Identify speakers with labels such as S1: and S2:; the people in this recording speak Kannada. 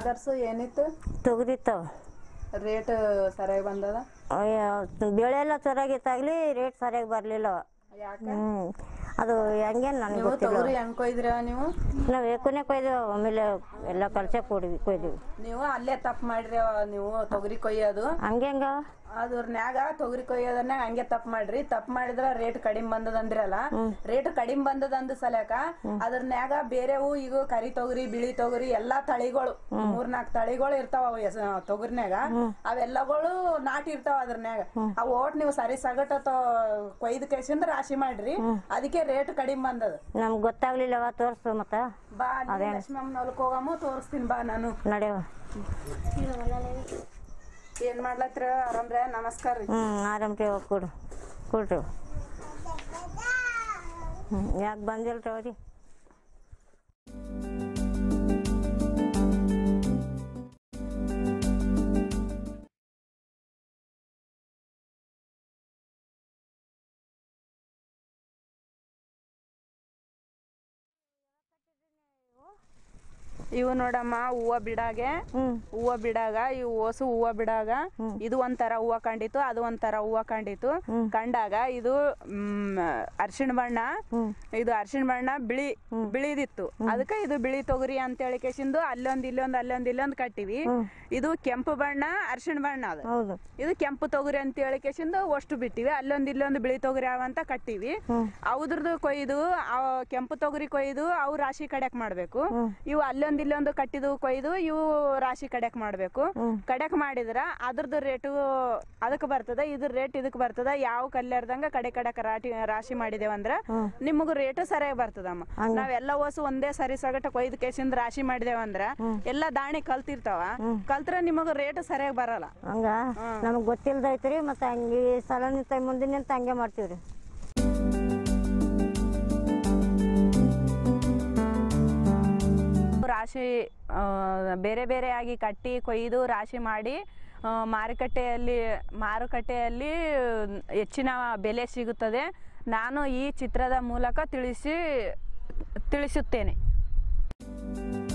S1: ಆಕರ್ಸು ಏನಿತ್ತು
S2: ತೊಗರಿತಾವ
S1: ರೇಟ್ ಸರಿಯಾಗಿ ಬಂದದ
S2: ಬೆಳೆ ಎಲ್ಲ ಚೆನ್ನಾಗಿತ್ತಾಗ್ಲಿ ರೇಟ್ ಸರಿಯಾಗಿ ಬರಲಿಲ್ಲ
S1: ಯಾಕ
S2: ಹ್ಞೂ ಅದು ಹೆಂಗೇನು ನನಗೆ
S1: ನೀವು
S2: ಗೊತ್ತಿಲ್ಲ
S1: ತೊಗರಿ ಹೆಂಗ್ ಕೊಯ್ದ್ರ ನೀವು
S2: ನಾವು ಏಕನೇ ಕೊಯ್ದೆವು ಆಮೇಲೆ ಎಲ್ಲ ಕಲ್ಸಕ್ಕೆ ಕೊಡ್ವಿ ಕೊಯ್ದೀವಿ
S1: ನೀವು ಅಲ್ಲೇ ತಪ್ಪು ಮಾಡ್ರಿ ಅವ ನೀವು ತೊಗರಿ ಕೊಯ್ಯೋದು
S2: ಹಂಗೆ ಹೆಂಗ
S1: ಅದ್ರನ್ಯಾಗ ತೊಗರಿ ಕೊಯ್ಯೋದನ್ಯಾಗ ಹಂಗೆ ತಪ್ಪು ಮಾಡ್ರಿ ತಪ್ಪು ಮಾಡಿದ್ರ ರೇಟ್ ಕಡಿಮೆ ಬಂದದಂದ್ರಲ್ಲ ರೇಟ್ ಕಡಿಮೆ ಬಂದದಂದ ಸಲ್ಯಾಕ ಅದ್ರನ್ಯಾಗ ಬೇರೆವು ಈಗ ಕರಿ ತೊಗರಿ ಬಿಳಿ ತೊಗರಿ ಎಲ್ಲಾ ತಳಿಗಳು ಮೂರ್ನಾಲ್ಕು ತಳಿಗಳು ಇರ್ತಾವ ಅವು ಎಸ್- ತೊಗರಿನ್ಯಾಗ ಅವೆಲ್ಲಗಳು ನಾಟಿ ಇರ್ತಾವ ಅದ್ರನ್ಯಾಗ ಅವು ಓಟ್ ನೀವು ಸರಿ ಸಗಟ ಕೊಯ್ದು ಕೇಸಿಂದ ರಾಶಿ ಮಾಡ್ರಿ ಅದಕ್ಕೆ ರೇಟ್ ಕಡಿಮೆ ಬಂದದ
S2: ನಮ್ಗೆ ಗೊತ್ತಾಗ್ಲಿಲ್ಲವ ತೋರಿಸು ಮತ್ತೆ
S1: ಬಾ ಅಲ್ಲಿ ಲಕ್ಷ್ಮಮ್ಮ ಹೊಲಕ್ ಹೋಗಮ್ಮ ತೋರಿಸ್ತೀನಿ ಬಾ ನಾನು
S2: ನಡೆಯವ
S1: ಏನ್ ಮಾಡ್ಲತ್ರ ಆರಾಮ್ರೆ ನಮಸ್ಕಾರ ರೀ
S2: ಹ್ಞೂ ಆರಾಮ್ ರೀ ಹೋಗಿ ಕೊಡು ಕೊಡ್ರಿ ಹ್ಞೂ ಯಾಕೆ ಬಂದಿಲ್ಲ ರೀ
S1: ಇವು ನೋಡಮ್ಮ ಹೂವ ಬಿಡಾಗೆ
S2: ಹ್ಞೂ
S1: ಹೂವ ಬಿಡಾಗ ಇವು ಓಸು ಹೂವ ಬಿಡಾಗ ಇದು ಒಂಥರ ಹೂವ ಕಂಡಿತು ಅದು ಒಂಥರ ಹೂವ ಕಂಡಿತು ಕಂಡಾಗ ಇದು ಅರ್ಶಿಣ ಬಣ್ಣ ಇದು ಅರ್ಶಿಣ ಬಣ್ಣ ಬಿಳಿ ಬಿಳಿದಿತ್ತು ಅದಕ್ಕೆ ಇದು ಬಿಳಿ ತೊಗರಿ ಅಂತ ಹೇಳಿ ಕೇಸಿಂದು ಅಲ್ಲೊಂದ್ ಇಲ್ಲೊಂದ್ ಅಲ್ಲೊಂದ್ ಇಲ್ಲೊಂದ್ ಕಟ್ಟಿವಿ ಇದು ಕೆಂಪು ಬಣ್ಣ ಅರ್ಶಿಣ ಬಣ್ಣ ಅದು
S2: ಹೌದು
S1: ಇದು ಕೆಂಪು ತೊಗರಿ ಅಂತ ಹೇಳಿ ಕೇಸಿಂದು ಅಷ್ಟು ಬಿಟ್ಟಿವಿ ಅಲ್ಲೊಂದ್ ಇಲ್ಲೊಂದು ಬಿಳಿ ತೊಗರಿ ಅವಂತ ಕಟ್ಟಿವಿ ಅವ್ರದ್ದು ಕೊಯ್ದು ಆ ಕೆಂಪು ತೊಗರಿ ಕೊಯ್ದು ಅವು ರಾಶಿ ಕಡ್ಯಾಕ್ ಮಾಡ್ಬೇಕು ಇವು ಅಲ್ಲೊಂದ್ ಇಲ್ಲೊಂದು ಕಟ್ಟಿದು ಕೊಯ್ದು ಇವು ರಾಶಿ ಕಡ್ಯಾಕ್ ಮಾಡ್ಬೇಕು ಕಡ್ಯಾಕ್ ಮಾಡಿದ್ರ ಅದ್ರದ್ದು ರೇಟು ಅದಕ್ಕೆ ಬರ್ತದ ಇದ್ರ ರೇಟ್ ಇದಕ್ ಬರ್ತದ ಯಾವ ಕಲ್ಯಾರ್ದಂಗ ಕಡೆ ಕಡೆಕ್ ರಾಟಿ ರಾಶಿ ಮಾಡಿದೇವಂದ್ರ ನಿಮಗ ರೇಟ್ ಸರಿಯಾಗಿ ಬರ್ತದಮ್ಮ ನಾವೆಲ್ಲ ಹೊಸು ಒಂದೇ ಸರಿ ಸಗಟ ಕೊಯ್ದು ಕೇಸಿಂದ ರಾಶಿ ಮಾಡಿದೇವಂದ್ರ ಎಲ್ಲಾ ದಾಣಿ ಕಲ್ತಿರ್ತಾವ ಕಲ್ತ್ರ ನಿಮಗ ರೇಟ್ ಸರಿಯಾಗಿ ಬರಲ್ಲ
S2: ಹಂಗ ನಮಗೆ ಗೊತ್ತಿಲ್ದೈತ್ರಿ ಮತ್ತೆ ಹಂಗೆ ಈ ಸಲ ನಿಂತ ಮುಂದಿನ ನಿಂತ ಹಂಗೆ ಮಾಡ್ತೀವಿ ರೀ
S1: ರಾಶಿ ಆ, ಬೇರೆ ಬೇರೆಯಾಗಿ ಕಟ್ಟಿ ಕೊಯ್ದು ರಾಶಿ ಮಾಡಿ ಆ, ಮಾರುಕಟ್ಟೆಯಲ್ಲಿ ಮಾರುಕಟ್ಟೆಯಲ್ಲಿ ಹೆಚ್ಚಿನ ಬೆಲೆ ಸಿಗುತ್ತದೆ ನಾನು ಈ ಚಿತ್ರದ ಮೂಲಕ ತಿಳಿಸಿ ತಿಳಿಸುತ್ತೇನೆ